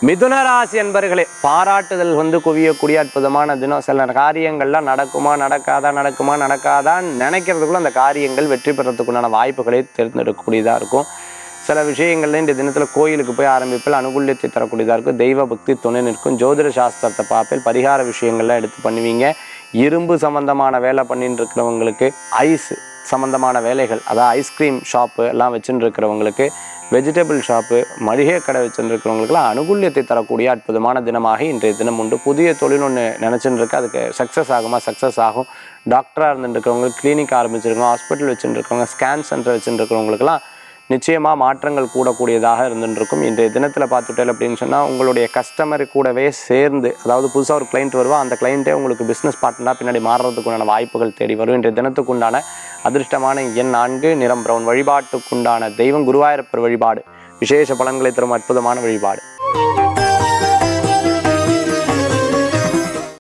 மிதுன ராசி என்பர்களே பாராட்டுதல் வந்து குவியக்கூடிய அற்புதமான தினம் சில காரியங்கள்லாம் நடக்குமா நடக்காதா நடக்குமா நடக்காதான்னு நினைக்கிறதுக்குள்ள அந்த காரியங்கள் வெற்றி பெறத்துக்குண்டான வாய்ப்புகளை தேர்ந்தெடுக்கக்கூடியதாக இருக்கும் சில விஷயங்கள்ல இந்த தினத்தில் கோயிலுக்கு போய் ஆரம்பிப்பில் அனுகூல்யத்தை தரக்கூடியதாக இருக்கும் தெய்வ பக்தி துணை நிற்கும் ஜோதிட சாஸ்திரத்தை பார்ப்பேன் பரிகார விஷயங்கள்லாம் எடுத்து பண்ணுவீங்க இரும்பு சம்பந்தமான வேலை பண்ணிட்டு இருக்கிறவங்களுக்கு ஐஸ் சம்பந்தமான வேலைகள் அதாவது ஐஸ்கிரீம் ஷாப்பு எல்லாம் வச்சுட்டு இருக்கிறவங்களுக்கு வெஜிடபிள் ஷாப்பு மளிகை கடை வச்சுட்டு இருக்கிறவங்களுக்குலாம் அனுகூல்யத்தை தரக்கூடிய அற்புதமான தினமாக இன்றைய தினம் உண்டு புதிய தொழில் ஒன்று நினச்சிட்டு இருக்கு அதுக்கு சக்ஸஸ் ஆகுமா சக்ஸஸ் ஆகும் டாக்டராக இருந்துட்டு இருக்கிறவங்க கிளினிக் ஆரம்பிச்சிருக்கோம் ஹாஸ்பிட்டல் வச்சுட்டு இருக்கிறவங்க ஸ்கேன் சென்டர் வச்சுட்டு இருக்கிறவங்களுக்குலாம் நிச்சயமாக மாற்றங்கள் கூடக்கூடியதாக இருந்துட்டு இருக்கும் இன்றைய தினத்தில் பார்த்துட்டேன் அப்படின்னு சொன்னால் உங்களுடைய கஸ்டமர் கூடவே சேர்ந்து அதாவது புதுசாக ஒரு கிளைண்ட் வருவா அந்த கிளைண்ட்டே உங்களுக்கு பிஸ்னஸ் பார்ட்னராக பின்னாடி மாறுறதுக்குண்டான வாய்ப்புகள் தேடி வரும் இன்றைய தினத்துக்குண்டான அதிர்ஷ்டமான எண் நான்கு நிறம் பிரவுன் வழிபாட்டுக்குண்டான தெய்வம் குருவாயூரப்பர் வழிபாடு விசேஷ பலன்களை தரும் அற்புதமான வழிபாடு